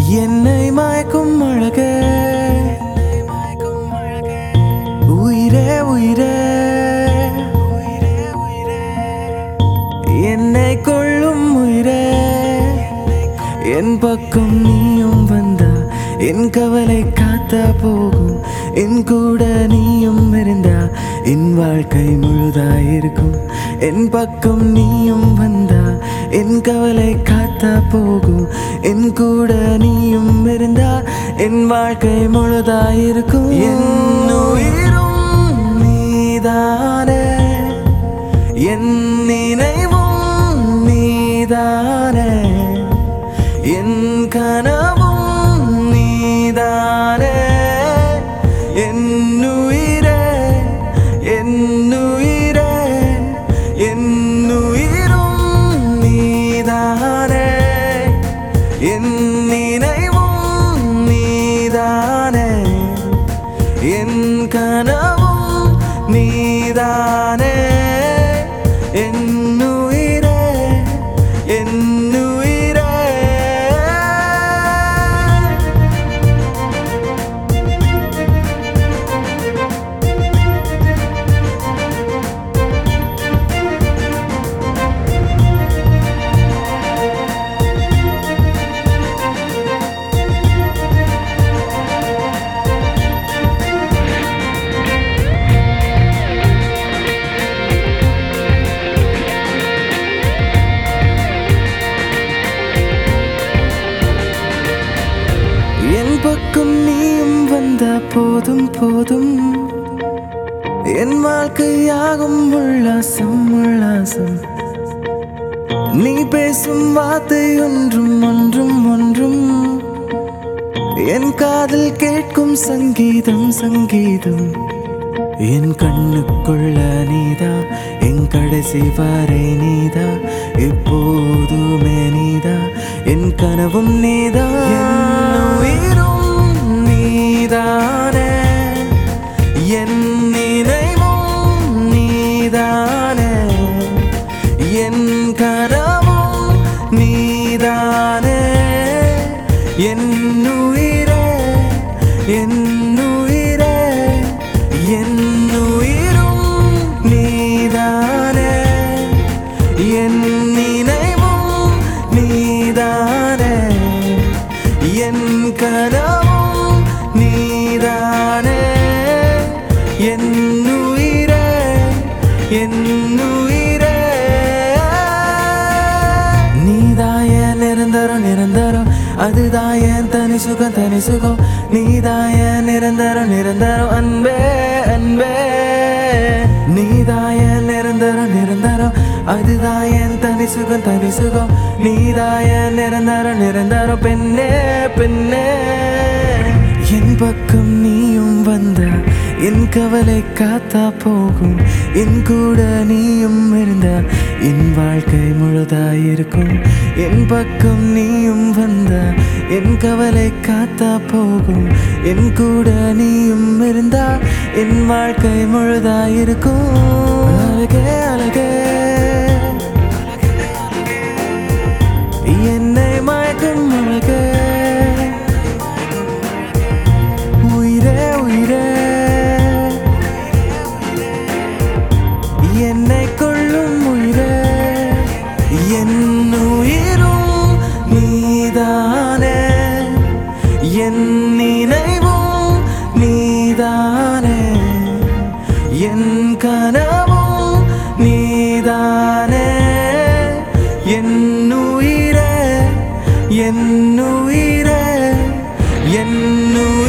என்னை மயக்கும் அழகே உயிரே உயிரே என்னை கொள்ளும் உயிரே என் பக்கம் நீயும் வந்தா என் கவலை காத்தா போகும் என் கூட நீயும் இருந்தா என் வாழ்க்கை முழுதாயிருக்கும் என் பக்கம் நீயும் வந்தா என் கவலை காத்தா போகும் என் கூட நீயும் இருந்தா என் வாழ்க்கை முழுதாயிருக்கும் என் உயிரும் நீதானே என் நினைவும் நீதானே என் கனவும் நீதானே என் உயிரே என் உயிரே என் உயிரும் நீதானே என் நினைவும் நீதானே என் கனவும் நீதானே என் உயிரே என் உயிரே என் பக்கம் நீயும் வந்த போதும் போதும் என் வாழ்க்கையாகும் உல்லாசம் உல்லாசம் நீ பேசும் வார்த்தை ஒன்றும் ஒன்றும் ஒன்றும் என் காதில் கேட்கும் சங்கீதம் சங்கீதம் என் கண்ணுக்குள்ள நீதா என் கடைசி வரை நீதா எப்போதுமே நீதா என் கனவும் நீதா என் உயிரும் நீதானே என் நினைவும் நீதானே என் கனவும் நீதானே என் உயிரே என் உயிரே என் உயிரும் நீதானே என் நினைவும் நீதானே என் கனவும் நீதானே என் உயிரே என் உயிரே நீதாய நிரந்தரம் நிரந்தரம் அதுதான் என் தனி சுகம் தனி சுகம் நீதாய நிரந்தரம் நிரந்தரம் அன்பே அன்பே நீதாய நிரந்தரம் நிரந்தரம் அதுதான் என் தனி சுகம் தனி சுகம் நீதாய நிரந்தரம் நிரந்தரம் பெண்ணே பெண்ணே என் பக்கம் நீயும் வந்த என் கவலை காத்தா போகும் என் கூட நீயும் இருந்தா என் வாழ்க்கை முழுதாயிருக்கும் என் பக்கம் நீயும் வந்த என் கவலை காத்தா போகும் என் கூட நீயும் இருந்தா என் வாழ்க்கை முழுதாயிருக்கும் அழகே அழகே என்னை மயக்கும் அழகே உயிரே உயிரே என்னை கொள்ளும் உயிரே என் உயிரும் நீதானே என் நினைவும் நீதானே என் கனவும் நீதானே என் உயிரே என் உயிரே என் உயிரே